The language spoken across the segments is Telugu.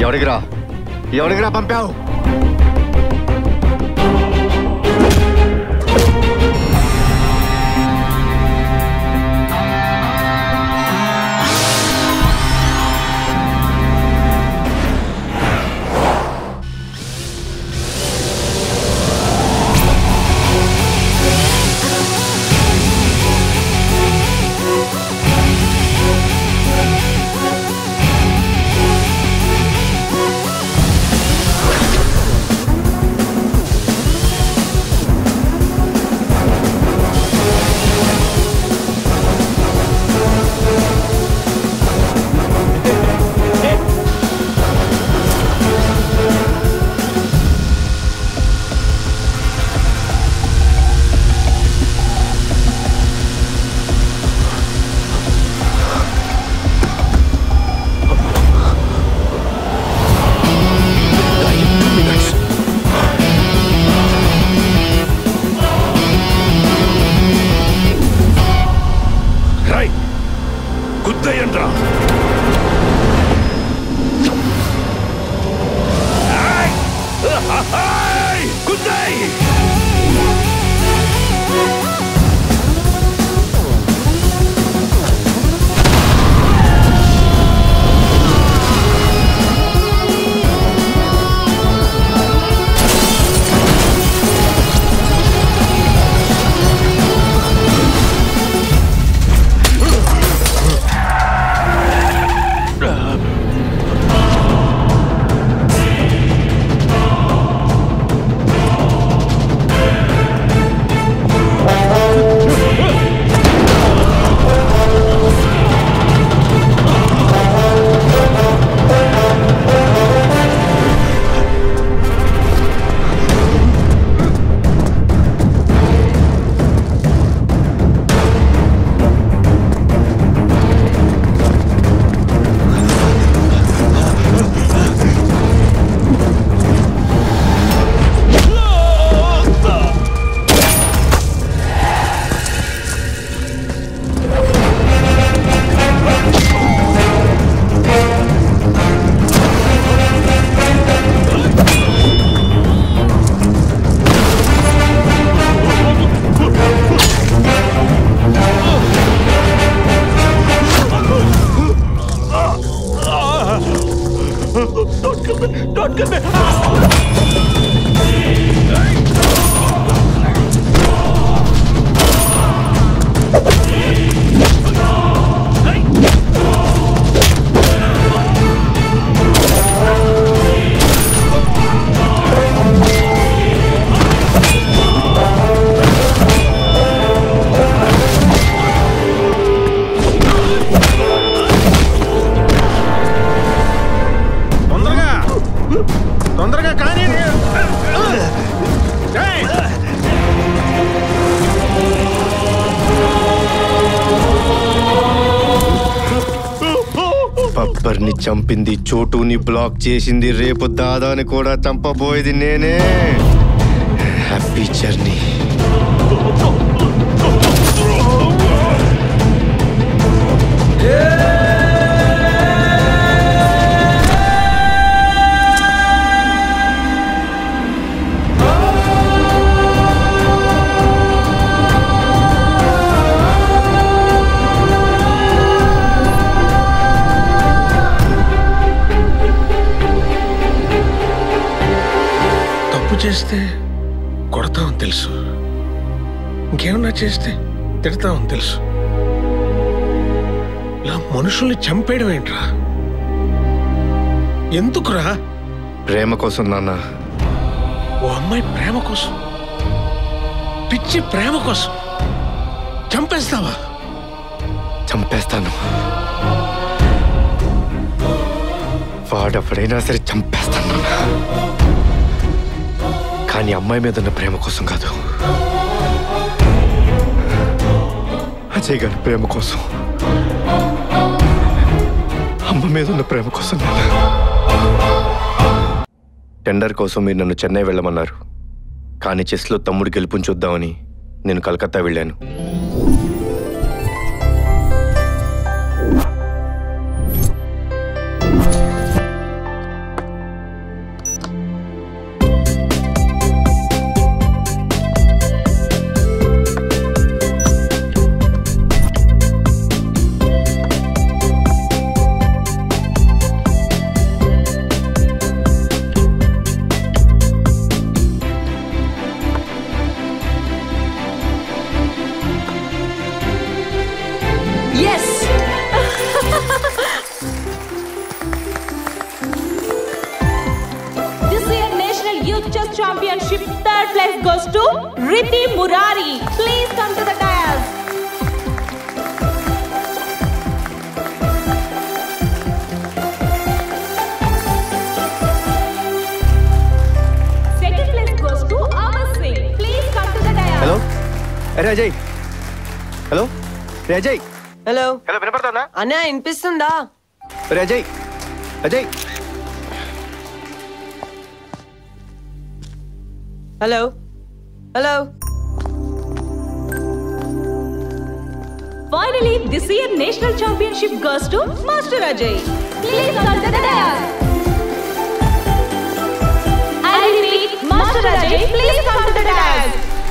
ఎవడికిరా ఎవడికిరా పంపావు రై గుద్దయ్యండ్రా గుద్దయ్ తొందరగా తొందరగా కానీ ఏయ్! బబ్బర్ని చంపింది చోటుని బ్లాక్ చేసింది రేపు దాదాని కూడా చంపబోయేది నేనే హ్యాపీ జర్నీ తప్పు చేస్తే కొడతామని తెలుసు ఇంకేమన్నా చేస్తే తిడతామని తెలుసు ఇలా మనుషుల్ని చంపేయడం ఏంట్రా ఎందుకురా ప్రేమ కోసం నాన్న ఓ అమ్మాయి ప్రేమ కోసం పిచ్చి ప్రేమ కోసం చంపేస్తావా చంపేస్తాను వాడెప్పుడైనా సరే చంపేస్తాను నాన్న కానీ అమ్మాయి మీద ఉన్న ప్రేమ కోసం కాదు అజయ్ గారి ప్రేమ కోసం అమ్మ మీద ఉన్న ప్రేమ కోసం నాన్న టెండర్ కోసం మీరు నన్ను చెన్నై వెళ్ళమన్నారు కానీ చెస్లో తమ్ముడు గెలుపుని చూద్దామని నేను కలకత్తా వెళ్ళాను National Championship third place goes to Riti Murari. Please come to the dais. Second place goes to Amar Singh. Please come to the dais. Hello అరే అజయ్ హలో రే అజయ్ హలో హలో వినపడుతుందా అన్న వినిపిస్తుందా రే Ajay Ajay hello hello Finally, this year national championship goes to Master Ajay. Please come to the dais. I repeat, Master Ajay, please come to the dais.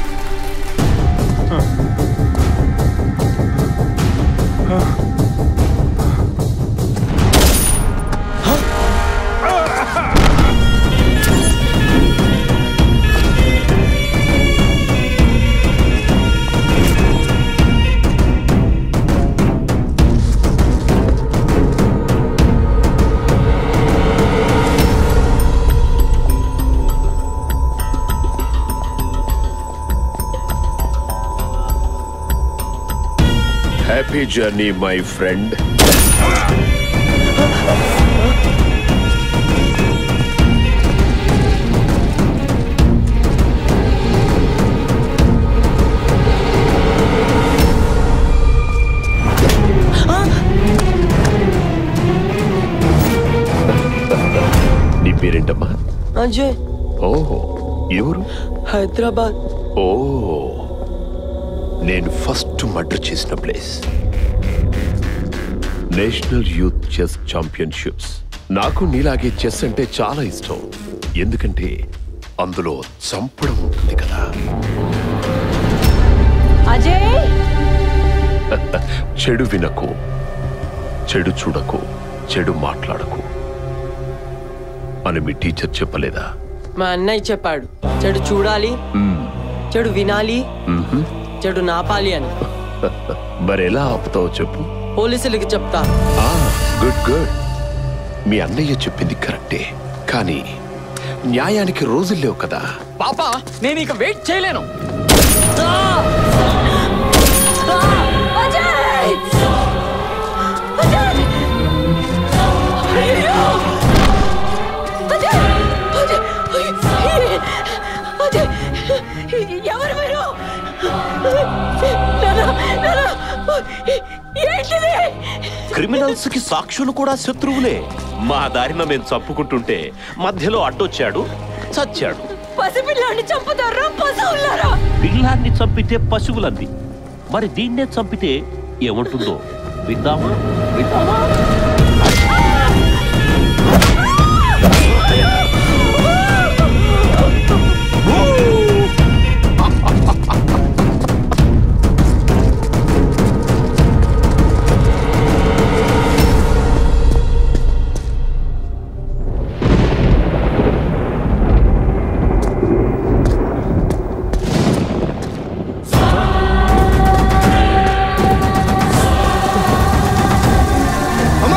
Happy journey my friend నీ పేరేంటమ్మా అజయ్ ఓహో ఎవరు హైదరాబాద్ ఓ నేను ఫస్ట్ మర్డర్ చేసిన place national youth chess championships నాకు నీలాగే చెస్ అంటే చాలా ఇష్టం ఎందుకంటే అందులో చంపడం ఉంటుంది కదా Ajay, చెడు వినకు చెడు చూడకు చెడు మాట్లాడకు అని మీ టీచర్ చెప్పలేదా మా అన్నయ్య చెప్పాడు చెడు చూడాలి చెడు వినాలి చెడు నాపాలి అని మరి ఎలా ఆపుతావో చెప్పు పోలీసులకి చెప్తా గుడ్ గుడ్ మీ అన్నయ్య చెప్పింది కరెక్టే కానీ న్యాయానికి రోజులు లేవు కదా పాప నేను ఇక వెయిట్ చేయలేను Ajay! Ajay! అయ్యో! అజయ్! అజయ్! అజయ్! ఎవరు మీరు నాన్న, నాన్న, ఏంటిది క్రిమినల్స్ కి సాక్షులు కూడా శత్రువులే మా దారిన మేము చప్పుకుంటుంటే మధ్యలో అడ్డొచ్చాడు చచ్చాడు పసిపిల్లాన్ని చంపుతారా పశువులారా పిల్లాన్ని చంపితే పశువులంది మరి దీన్నే చంపితే ఏమంటుందో విందామా విందామా అమ్మా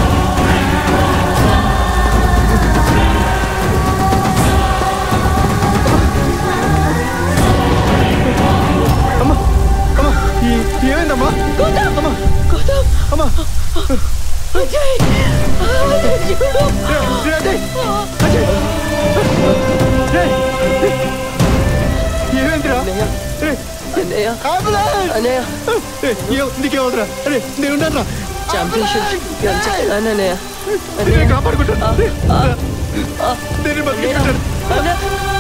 అమ్మా అమ్మా ఈ- ఏమైందమ్మా అమ్మా అమ్మా అజయ్ అజయ్ చూడు రే, అజయ్ అజయ్ రే, రే. ఏమైందిరా రే, అన్నయ్య అంబులెన్స్! అన్నయ్య రే, ఏ- నీకేమవుతురా అరే నేను ఉన్నాను ఛాంపియన్షిప్ గెలిచాను అన్నయ్య నేను కాపాడుకుంటాను రే, రా. నేను బతికించాను అన్నయ్య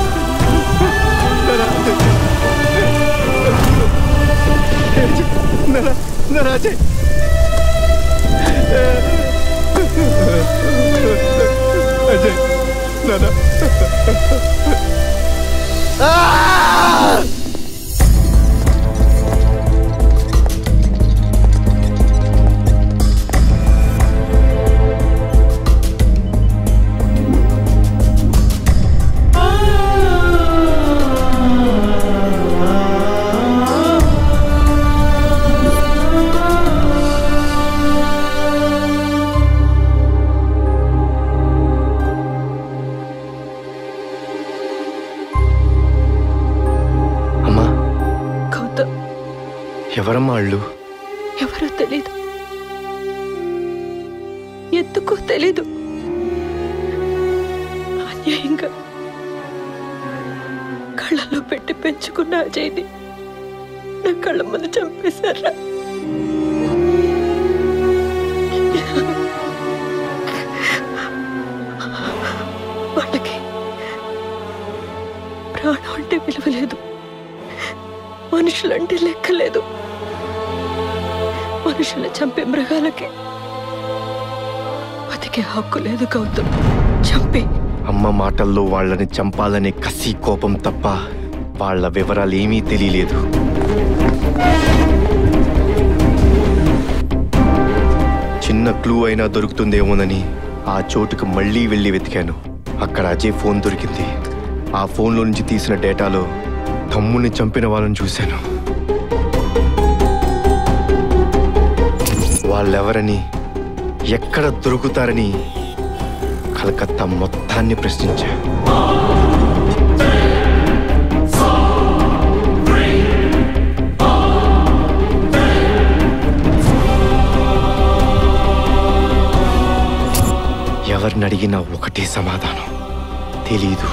అజయ్ అజయ్ నాన్న ఎవరమ్మా వాళ్ళు ఎవరో తెలీదు ఎందుకో తెలీదు అన్యాయంగా కళ్ళలో పెట్టి పెంచుకున్న అజయ్ని నా కళ్ళ ముందు చంపేశారా వాళ్ళకి ప్రాణం అంటే విలువ లేదు మనుషులంటే లెక్క లేదు మనుషులు చంపే మృగాలకి బతికే హక్కు లేదు గౌతమ్ చంపే అమ్మ మాటల్లో వాళ్ళని చంపాలనే కసి కోపం తప్ప వాళ్ళ వివరాలు ఏమీ తెలియలేదు చిన్న క్లూ అయినా దొరుకుతుందేమోనని ఆ చోటుకు మళ్ళీ వెళ్ళి వెతికాను అక్కడ అజయ్ ఫోన్ దొరికింది ఆ ఫోన్లో నుంచి తీసిన డేటాలో తమ్ముడిని చంపిన వాళ్ళని చూశాను వాళ్ళెవరని ఎక్కడ దొరుకుతారని కలకత్తా మొత్తాన్ని ప్రశ్నించా ఎవరిని అడిగినా ఒకటే సమాధానం తెలీదు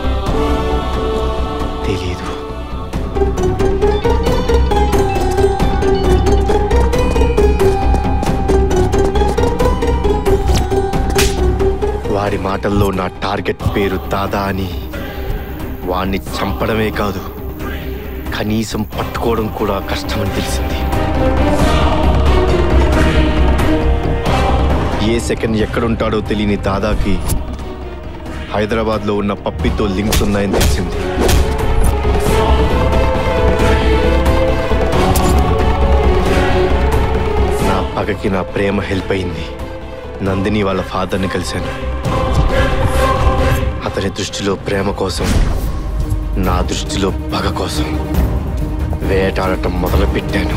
తెలీదు వారి మాటల్లో నా టార్గెట్ పేరు దాదా అని వాణ్ణి చంపడమే కాదు కనీసం పట్టుకోవడం కూడా కష్టమని తెలిసింది ఏ సెకండ్ ఎక్కడుంటాడో తెలియని దాదాకి హైదరాబాద్లో ఉన్న పప్పితో లింక్స్ ఉన్నాయని తెలిసింది నా పగకి నా ప్రేమ హెల్ప్ అయింది నందిని వాళ్ళ ఫాదర్ని కలిశాను అతని దృష్టిలో ప్రేమ కోసం నా దృష్టిలో పగ కోసం వేటాడటం మొదలుపెట్టాను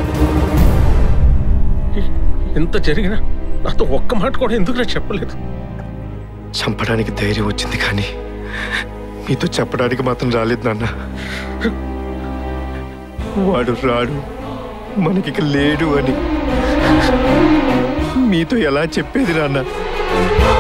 ఇంత జరిగినా నాతో ఒక్క మాట కూడా ఎందుకు చెప్పలేదు చంపడానికి ధైర్యం వచ్చింది కానీ మీతో చెప్పడానికి మాత్రం రాలేదు నాన్న వాడు రాడు మనకిక లేడు అని మీతో ఎలా చెప్పేది నాన్న